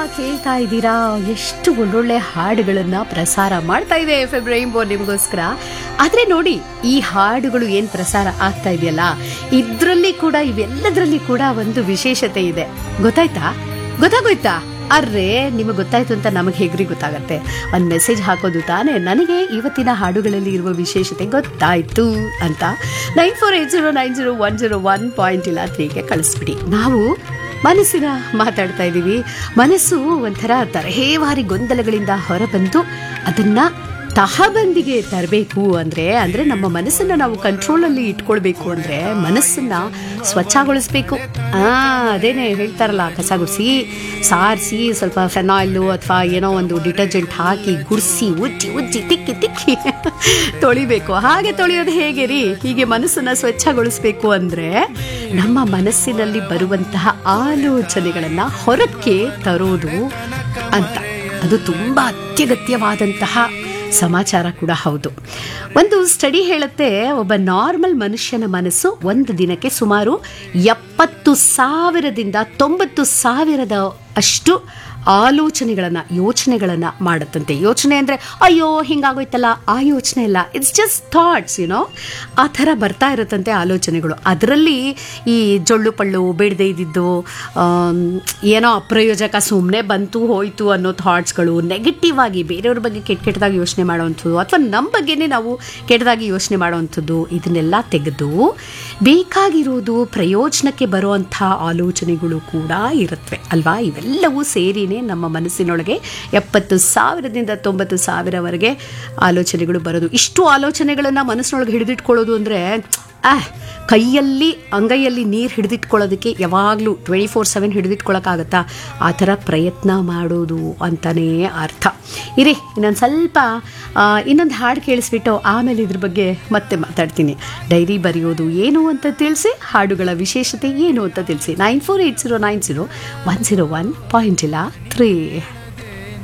ಕೇಳ್ತಾ ಇದ್ದೀರಾ ಎಷ್ಟು ಒಳ್ಳೊಳ್ಳೆ ಹಾಡುಗಳನ್ನ ಪ್ರಸಾರ ಮಾಡ್ತಾ ಇದೆ ಎಫ್ ಎಂ ರೈನ್ಬೋ ನಿಮಗೋಸ್ಕರ ಆದ್ರೆ ನೋಡಿ ಈ ಹಾಡುಗಳು ಏನ್ ಪ್ರಸಾರ ಆಗ್ತಾ ಇದೆಯಲ್ಲ ಇದ್ರಲ್ಲಿ ಕೂಡ ಇವೆಲ್ಲದರಲ್ಲಿ ಕೂಡ ಒಂದು ವಿಶೇಷತೆ ಇದೆ ಗೊತ್ತಾಯ್ತಾ ಗೊತ್ತಾಗೋಯ್ತಾ ಅರ್ರೆ ನಿಮಗೆ ಗೊತ್ತಾಯ್ತು ಅಂತ ನಮಗೆ ಹೇಗ್ರಿ ಗೊತ್ತಾಗತ್ತೆ ಒಂದು ಮೆಸೇಜ್ ಹಾಕೋದು ತಾನೇ ನನಗೆ ಇವತ್ತಿನ ಹಾಡುಗಳಲ್ಲಿ ಇರುವ ವಿಶೇಷತೆ ಗೊತ್ತಾಯ್ತು ಅಂತ nine four eight zero nine zero one zero one point ಇಲ್ಲ ತ್ರೀಗೆ ಕಳಿಸ್ಬಿಡಿ ನಾವು ಮನಸ್ಸಿನ ಮಾತಾಡ್ತಾ ಇದ್ದೀವಿ ಮನಸ್ಸು ಒಂಥರ ತರಹೇವಾರಿ ಗೊಂದಲಗಳಿಂದ ಹೊರಬಂದು ಅದನ್ನ ತಹಬಂದಿಗೆ ತರಬೇಕು ಅಂದರೆ ಅಂದರೆ ನಮ್ಮ ಮನಸ್ಸನ್ನು ನಾವು ಕಂಟ್ರೋಲಲ್ಲಿ ಇಟ್ಕೊಳ್ಬೇಕು ಅಂದರೆ ಮನಸ್ಸನ್ನು ಸ್ವಚ್ಛಗೊಳಿಸ್ಬೇಕು ಆ ಅದೇನೆ ಹೇಳ್ತಾರಲ್ಲ ಕಸ ಗುಡಿಸಿ ಸಾರಿಸಿ ಸ್ವಲ್ಪ ಫೆನಾಯ್ಲು ಅಥವಾ ಏನೋ ಒಂದು ಡಿಟರ್ಜೆಂಟ್ ಹಾಕಿ ಗುಡಿಸಿ ಉಜ್ಜಿ ಉಜ್ಜಿ ತಿಕ್ಕಿ ತಿಕ್ಕಿ ತೊಳಿಬೇಕು ಹಾಗೆ ತೊಳೆಯೋದು ಹೇಗೆ ರೀ ಹೀಗೆ ಮನಸ್ಸನ್ನು ಸ್ವಚ್ಛಗೊಳಿಸ್ಬೇಕು ಅಂದರೆ ನಮ್ಮ ಮನಸ್ಸಿನಲ್ಲಿ ಬರುವಂತಹ ಆಲೋಚನೆಗಳನ್ನು ಹೊರಕ್ಕೆ ತರೋದು ಅಂತ ಅದು ತುಂಬ ಅತ್ಯಗತ್ಯವಾದಂತಹ ಸಮಾಚಾರ ಕೂಡ ಹೌದು ಒಂದು ಸ್ಟಡಿ ಹೇಳುತ್ತೆ ಒಬ್ಬ ನಾರ್ಮಲ್ ಮನುಷ್ಯನ ಮನಸ್ಸು ಒಂದು ದಿನಕ್ಕೆ ಸುಮಾರು ಎಪ್ಪತ್ತು ಸಾವಿರದಿಂದ ತೊಂಬತ್ತು ಸಾವಿರದ ಅಷ್ಟು ಆಲೋಚನೆಗಳನ್ನು ಯೋಚನೆಗಳನ್ನು ಮಾಡುತ್ತಂತೆ ಯೋಚನೆ ಅಂದರೆ ಅಯ್ಯೋ ಹಿಂಗಾಗೋಯ್ತಲ್ಲ ಆ ಯೋಚನೆ ಇಲ್ಲ ಇಟ್ಸ್ ಜಸ್ಟ್ ಥಾಟ್ಸ್ ಯುನೋ ಆ ಥರ ಬರ್ತಾ ಇರುತ್ತಂತೆ ಆಲೋಚನೆಗಳು ಅದರಲ್ಲಿ ಈ ಜೊಳ್ಳು ಪಳ್ಳು ಬೇಡದೇ ಇದ್ದಿದ್ದು ಆಮ್, ಏನೋ ಅಪ್ರಯೋಜಕ ಸುಮ್ಮನೆ ಬಂತು ಹೋಯ್ತು ಅನ್ನೋ ಥಾಟ್ಸ್ಗಳು ನೆಗೆಟಿವ್ ಆಗಿ ಬೇರೆಯವ್ರ ಬಗ್ಗೆ ಕೆಟ್ಟ ಕೆಟ್ಟದಾಗಿ ಯೋಚನೆ ಮಾಡೋವಂಥದ್ದು ಅಥವಾ ನಮ್ಮ ಬಗ್ಗೆನೇ ನಾವು ಕೆಟ್ಟದಾಗಿ ಯೋಚನೆ ಮಾಡೋವಂಥದ್ದು ಇದನ್ನೆಲ್ಲ ತೆಗೆದು ಬೇಕಾಗಿರೋದು ಪ್ರಯೋಜನಕ್ಕೆ ಬರುವಂಥ ಆಲೋಚನೆಗಳು ಕೂಡ ಇರುತ್ತವೆ ಅಲ್ವಾ ಇವೆಲ್ಲವೂ ಸೇರಿನೇ ನಮ್ಮ ಮನಸ್ಸಿನೊಳಗೆ ಎಪ್ಪತ್ತು ಸಾವಿರದಿಂದ ತೊಂಬತ್ತು ಸಾವಿರವರೆಗೆ ಆಲೋಚನೆಗಳು ಬರೋದು ಇಷ್ಟು ಆಲೋಚನೆಗಳನ್ನು ಮನಸ್ಸಿನೊಳಗೆ ಹಿಡಿದಿಟ್ಕೊಳ್ಳೋದು ಅಂದರೆ ಆಹ್ ಕೈಯಲ್ಲಿ ಅಂಗೈಯಲ್ಲಿ ನೀರು ಹಿಡಿದಿಟ್ಕೊಳ್ಳೋದಕ್ಕೆ ಯಾವಾಗಲೂ ಟ್ವೆಂಟಿ ಫೋರ್ ಸೆವೆನ್ ಹಿಡಿದಿಟ್ಕೊಳ್ಳೋಕ್ಕಾಗತ್ತಾ ಆ ಥರ ಪ್ರಯತ್ನ ಮಾಡೋದು ಅಂತಲೇ ಅರ್ಥ ಇರಿ ಇನ್ನೊಂದು ಸ್ವಲ್ಪ ಇನ್ನೊಂದು ಹಾಡು ಕೇಳಿಸ್ಬಿಟ್ಟು ಆಮೇಲೆ ಇದ್ರ ಬಗ್ಗೆ ಮತ್ತೆ ಮಾತಾಡ್ತೀನಿ ಡೈರಿ ಬರೆಯೋದು ಏನು ಅಂತ ತಿಳಿಸಿ ಹಾಡುಗಳ ವಿಶೇಷತೆ ಏನು ಅಂತ ತಿಳಿಸಿ nine four eight zero nine zero one zero one point ಇಲ್ಲ ತ್ರೀ